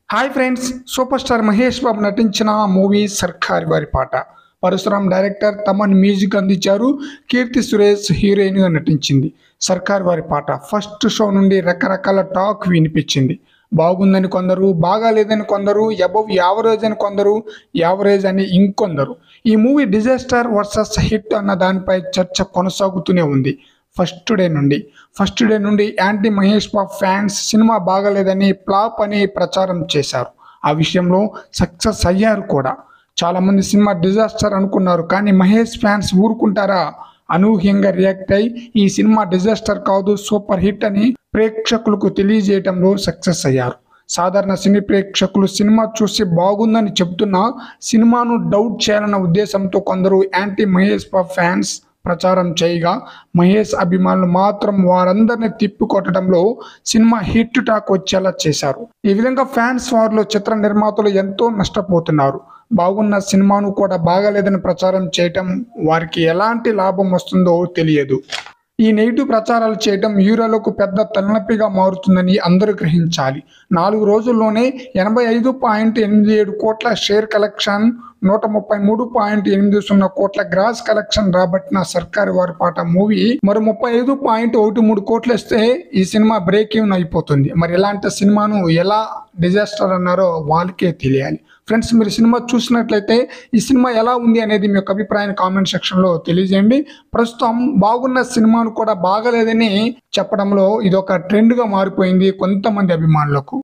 hi friends super star Mahesh Babu నటించిన movie సర్కార్ వారి పాట పరశురాం డైరెక్టర్ తమన్ మ్యూజిక్ అందించారు కీర్తి సురేష్ హీరోయిన్గా నటించింది సర్కార్ వారి పాట ఫస్ట్ షో నుండి రకరకాల టాక్ వినిపించింది బాగుందని కొందరు బాగాలేదని కొందరు అబవ్ యావరేజ్ అని కొందరు యావరేజ్ అని ఇంకొందరు ఈ మూవీ డిజాస్టర్ వర్సెస్ హిట్ అన్న దానిపై చర్చ కొనసాగుతూనే ఉంది ఫస్ట్ డే నుండి ఫస్ట్ డే నుండి anti Mahesh Babu fans cinema బాగలేదని ఫ్లాప్ అని ప్రచారం చేశారు ఆ విషయంలో సక్సెస్ అయ్యారు కూడా చాలా మంది సినిమా డిజాస్టర్ అనుకున్నారు కానీ మహేష్ ఫ్యాన్స్ ఊరుకుంటారా అనూహ్యంగా రియాక్ట్ అయి ఈ సినిమా డిజాస్టర్ కాదు సూపర్ హిట్ అని ప్రేక్షకులకు తెలియజేయడంలో సక్సెస్ అయ్యారు సాధారణ సినీ ప్రేక్షకులు సినిమా చూసి బాగుందని చెబుతున్నా సినిమాను డౌట్ చేయాలన్న ఉద్దేశంతో కొందరు యాంటీ మహేష్ బాబు ఫ్యాన్స్ ప్రచారం చేయగా మహేష్ అభిమానులు మాత్రం వారందరిని తిప్పికొట్టడంలో సినిమా హిట్ టాక్ వచ్చేలా చేశారు ఈ విధంగా ఫ్యాన్స్ వారిలో చిత్ర నిర్మాతలు ఎంతో నష్టపోతున్నారు బాగున్న సినిమాను కూడా బాగాలేదని ప్రచారం చేయటం వారికి ఎలాంటి లాభం వస్తుందో తెలియదు ఈ నెగిటివ్ ప్రచారాలు చేయడం యూరోలకు పెద్ద తలనొప్పిగా మారుతుందని అందరూ గ్రహించాలి నాలుగు రోజుల్లోనే ఎనభై ఐదు పాయింట్ ఎనిమిది ఏడు కోట్ల షేర్ కలెక్షన్ నూట ముప్పై మూడు పాయింట్ ఎనిమిది సున్నా కోట్ల గ్రాస్ కలెక్షన్ రాబట్టిన సర్కారు వారి పాట మూవీ మరి ముప్పై ఐదు పాయింట్ ఒకటి మూడు కోట్లు ఇస్తే ఈ సినిమా బ్రేక్ ఈవెన్ అయిపోతుంది మరి ఇలాంటి సినిమాను ఎలా డిజాస్టర్ అన్నారో వాళ్ళకే తెలియాలి ఫ్రెండ్స్ మీరు సినిమా చూసినట్లయితే ఈ సినిమా ఎలా ఉంది అనేది మీ యొక్క అభిప్రాయాన్ని కామెంట్ సెక్షన్లో తెలియజేయండి ప్రస్తుతం బాగున్న సినిమాను కూడా బాగలేదని చెప్పడంలో ఇది ఒక ట్రెండ్గా మారిపోయింది కొంతమంది అభిమానులకు